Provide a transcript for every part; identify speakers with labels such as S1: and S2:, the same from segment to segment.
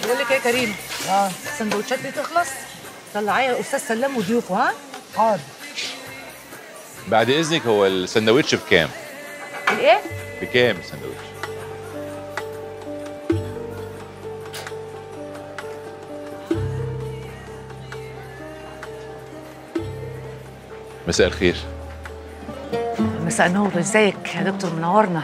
S1: بقول لك ايه يا كريم اه السندوتشات دي تخلص طلعيها يا استاذ سلام وضيوفه ها حاضر
S2: بعد اذنك هو السندوتش بكام
S1: الايه
S2: بكام السندوتش مساء الخير
S1: مساء النور ازيك يا دكتور منورنا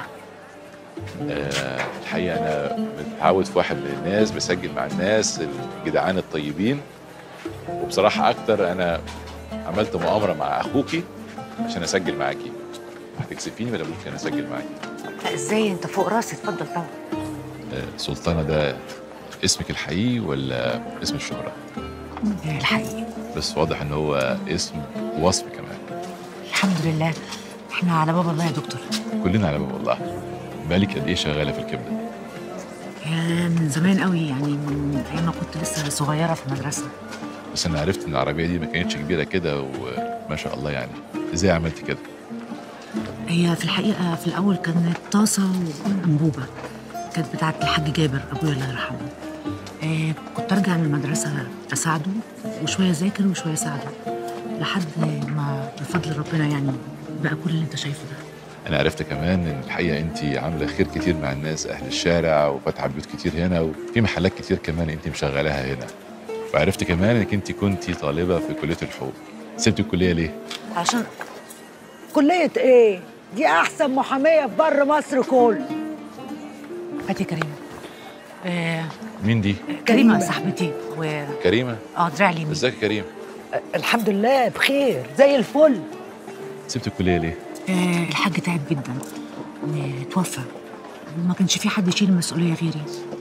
S2: آه، الحقيقه انا متعود في واحد من الناس بسجل مع الناس الجدعان الطيبين وبصراحه اكتر انا عملت مؤامره مع اخوكي عشان اسجل معاكي هتكسفيني ولا ممكن اسجل معاكي
S1: لا ازاي انت فوق راسي اتفضل طبعا
S2: آه، سلطانه ده اسمك الحقيقي ولا اسم الشهره
S1: الحقيقي
S2: بس واضح ان هو اسم وصف كمان
S1: الحمد لله احنا على باب الله يا دكتور
S2: كلنا على باب الله بالك قد ايه شغاله في الكبده
S1: يا من زمان قوي يعني من ايام ما كنت لسه صغيره في المدرسه
S2: بس انا عرفت ان العربيه دي ما كانتش كبيره كده وما شاء الله يعني ازاي عملت كده
S1: هي في الحقيقه في الاول كانت طاسه وانبوبه كانت بتاعت الحاج جابر ابويا الله يرحمه آه كنت ارجع من المدرسه اساعده وشويه اذاكر وشويه اساعده لحد ما بفضل ربنا يعني بقى كل اللي انت شايفه ده
S2: انا عرفت كمان ان الحقيقه انت عامله خير كتير مع الناس اهل الشارع وفاتحه بيوت كتير هنا وفي محلات كتير كمان انت مشغلاها هنا وعرفت كمان انك انت كنتي طالبه في كليه الحقوق سبتي الكليه ليه
S1: عشان
S3: كلية ايه؟ دي أحسن محامية في بر مصر كله
S1: هاتي كريمه آه
S2: مين دي
S1: كريمه صاحبتي و
S2: كريمه
S1: اه دراع اليمين
S2: ازيك يا كريم
S3: الحمد لله بخير زي الفل
S2: سبت الكليه ليه
S1: آه الحاج تعب جدا وتوفى وما كانش في حد يشيل المسؤوليه غيري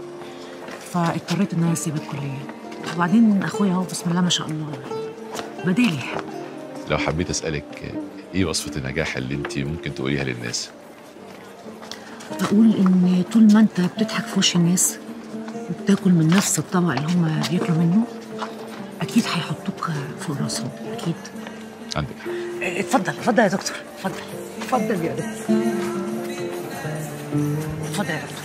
S1: فاضطريت ان انا اسيب الكليه وبعدين اخويا اهو بسم الله ما شاء الله بدالي
S2: لو حبيت اسالك ايه وصفه النجاح اللي انت ممكن تقوليها للناس
S1: بقول ان طول ما انت بتضحك في وش الناس وبتاكل من نفس الطبق اللي هم بياكلوا منه اكيد هيحطوك فوق راسهم اكيد
S2: عندك حق
S1: اتفضل اتفضل يا دكتور اتفضل
S3: اتفضل يا دكتور
S1: اتفضل يا دكتور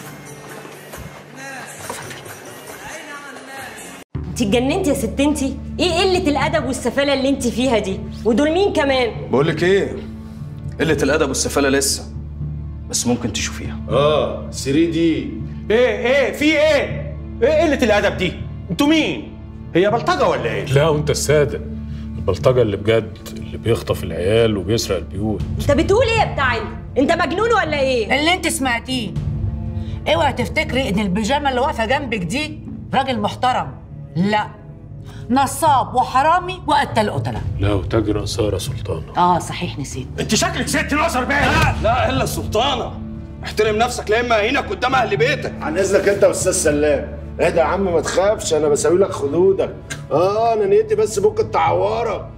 S4: انت اتجننتي يا ست انتي ايه قله الادب والسفاله اللي انت فيها دي ودول مين كمان
S5: بقول لك ايه قله الادب والسفاله لسه بس ممكن تشوفيها
S6: اه 3 دي
S7: ايه ايه في ايه؟ ايه قلة الأدب دي؟ انتوا مين؟ هي بلطجة ولا ايه؟
S8: لا وانت الصادق البلطجه اللي بجد اللي بيخطف العيال وبيسرق البيوت
S4: انت بتقول ايه يا بتاع انت؟ انت مجنون ولا ايه؟
S1: اللي انت سمعتيه اوعي تفتكري ان البيجامه اللي واقفه جنبك دي راجل محترم لا نصاب وحرامي وقتل قتله
S8: لا وتاجر اثار سلطانه
S1: اه صحيح نسيت
S7: انت شكلك ست ناصر بقى
S5: لا الا السلطانه احترم نفسك لا اما اهينك قدام اهل بيتك
S6: عن اذنك انت واستاذ سلام اهدى يا عم ما تخافش انا بسوي لك خدودك اه انا نيتي بس ممكن تعورك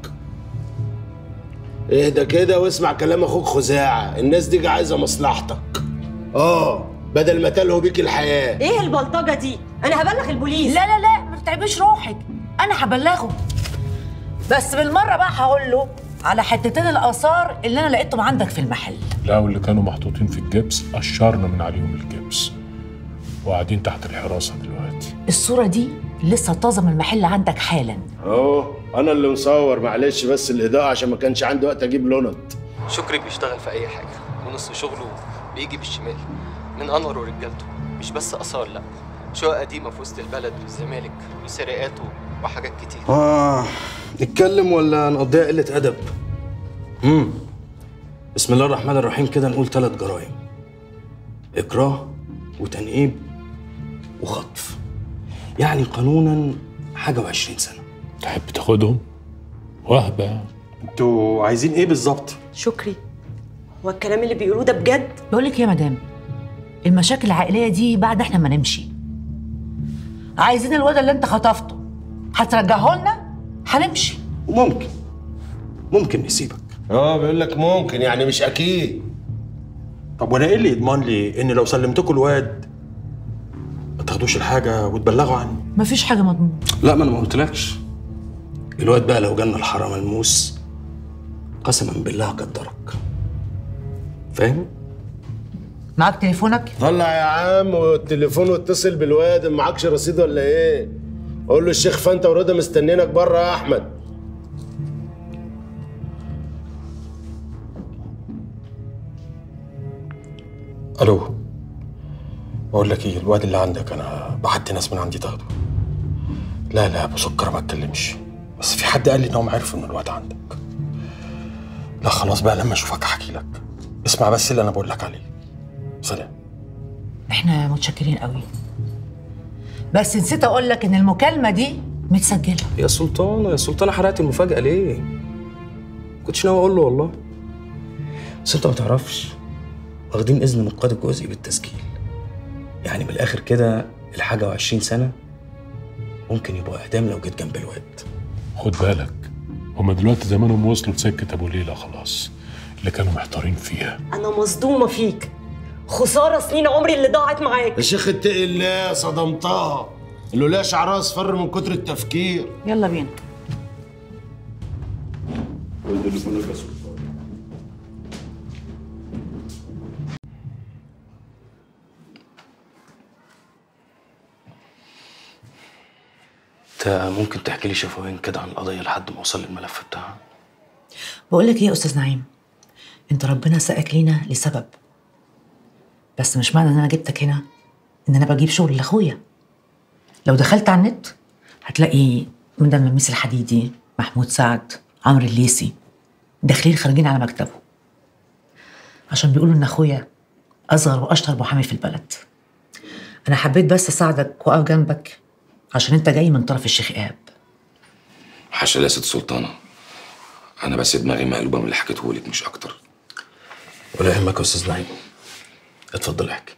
S6: اهدى كده واسمع كلام اخوك خزاعه الناس دي عايزه مصلحتك اه بدل ما تلهوا بيك الحياه
S4: ايه البلطجه دي؟ انا هبلغ البوليس
S1: لا لا لا ما تتعبيش روحك انا هبلغه بس بالمره بقى هقول له على حتتين الاثار اللي انا لقيتهم عندك في المحل
S8: لا واللي كانوا محطوطين في الجبس قشرنا من عليهم الجبس وقاعدين تحت الحراسه دلوقتي
S1: الصوره دي لسه طازه من المحل عندك حالا
S6: اهو انا اللي مصور معلش بس الاضاءه عشان ما كانش عندي وقت اجيب لونت
S9: شكري بيشتغل في اي حاجه ونص شغله بيجي بالشمال من انور ورجالته مش بس اثار لا شقق قديمه في وسط البلد والزمالك وسرقات وحاجات كتير
S5: اه نتكلم ولا نقضيها قله ادب امم بسم الله الرحمن الرحيم كده نقول ثلاث جرائم اكراه وتنقيب وخطف يعني قانونا حاجه وعشرين سنه
S8: تحب تاخدهم وهبه
S7: انتوا عايزين ايه بالظبط؟
S4: شكري هو الكلام اللي بيقولوه ده بجد؟
S1: بقول لك يا مدام المشاكل العائليه دي بعد احنا ما نمشي عايزين الواد اللي انت خطفته هترجعه لنا هنمشي
S5: وممكن ممكن نسيبك
S6: اه بيقول لك ممكن يعني مش اكيد
S7: طب وانا ايه اللي يضمن لي ان لو سلمتكم الواد
S5: ما تاخدوش الحاجه وتبلغوا عني
S1: مفيش حاجه مضمونه
S5: لا ما انا ما قلتلكش الواد بقى لو جالنا الحرام الموس قسما بالله قدرك فاهم
S1: معاك تليفونك
S6: طلع يا عم والتليفون واتصل بالواد معكش رصيد ولا ايه قول له الشيخ فانت ورضا مستنينك بره يا احمد
S7: الو بقول لك ايه الواد اللي عندك انا بعت ناس من عندي تاخده لا لا ابو سكر ما اتكلمش بس في حد قال لي انهم عرفوا ان الواد عندك لا خلاص بقى لما اشوفك احكي لك اسمع بس اللي انا بقول لك عليه سلام
S1: احنا متشكرين قوي بس نسيت اقول لك ان المكالمه دي متسجله
S5: يا سلطانة يا سلطانة حرقت المفاجأة ليه؟ كنتش ناوي أقول له والله بس أنت ما تعرفش واخدين إذن من القاضي الجزئي بالتسجيل يعني من الآخر كده الحاجة وعشرين سنة ممكن يبقوا إعدام لو جيت جنب الواد
S8: خد بالك هما دلوقتي زمانهم وصلوا لسكة أبو ليلى خلاص اللي كانوا محتارين فيها
S4: انا مصدومه فيك خساره سنين عمري اللي ضاعت معاك
S6: يا شيخ اتقي الله صدمتها اللي شعرها اصفر من كتر التفكير
S1: يلا بينا
S5: أنت ممكن تحكي لي شفوين كده عن القضية لحد ما أوصل للملف بتاعها
S1: بقول لك ايه يا استاذ نعيم انت ربنا ساقك لينا لسبب بس مش معنى ان انا جبتك هنا ان انا بجيب شغل لاخويا لو دخلت على النت هتلاقي من ميس الحديدي محمود سعد عمرو الليسي داخلين خارجين على مكتبه عشان بيقولوا ان اخويا اصغر واشطر محامي في البلد انا حبيت بس اساعدك واقف جنبك عشان انت جاي من طرف الشيخ ايهاب
S10: حاشا لا يا ست سلطانة أنا بس دماغي مقلوبة من اللي حكيتهولك مش أكتر
S5: ولا يهمك يا أستاذ نعيم اتفضل احكي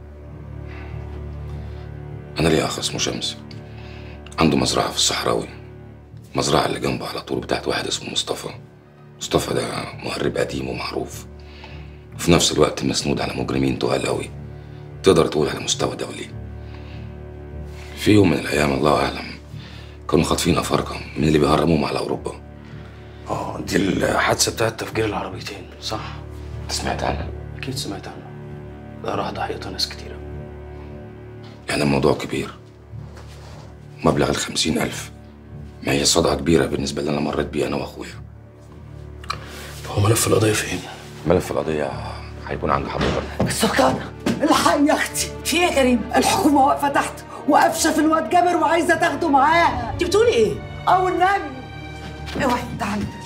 S10: أنا ليا أخ اسمه شمس عنده مزرعة في الصحراوي المزرعة اللي جنبه على طول بتاعت واحد اسمه مصطفى مصطفى ده مهرب قديم ومعروف وفي نفس الوقت مسنود على مجرمين تقال قوي تقدر تقول على مستوى دولي في يوم من الأيام الله أعلم كانوا خاطفين أفارقة من اللي بيهرموهم على أوروبا
S5: اه دي الحادثة بتاعت تفجير العربيتين صح؟
S10: أنت سمعت عنها؟
S5: أكيد سمعت عنها ده راح ضحيتها ناس كتيرة
S10: يعني الموضوع كبير مبلغ الخمسين ألف ما هي صدقة كبيرة بالنسبة اللي أنا مريت بيه أنا وأخويا
S5: هو ملف القضية فين؟
S10: ملف القضية هيكون عند حضرتك
S3: سلطانة الحقي يا اختي
S1: في ايه يا كريم
S3: الحكومة واقفة تحت وقافشة في الواد جابر وعايزة تاخده معاها
S1: انت بتقولي ايه
S3: أو النبي اوعي تعالي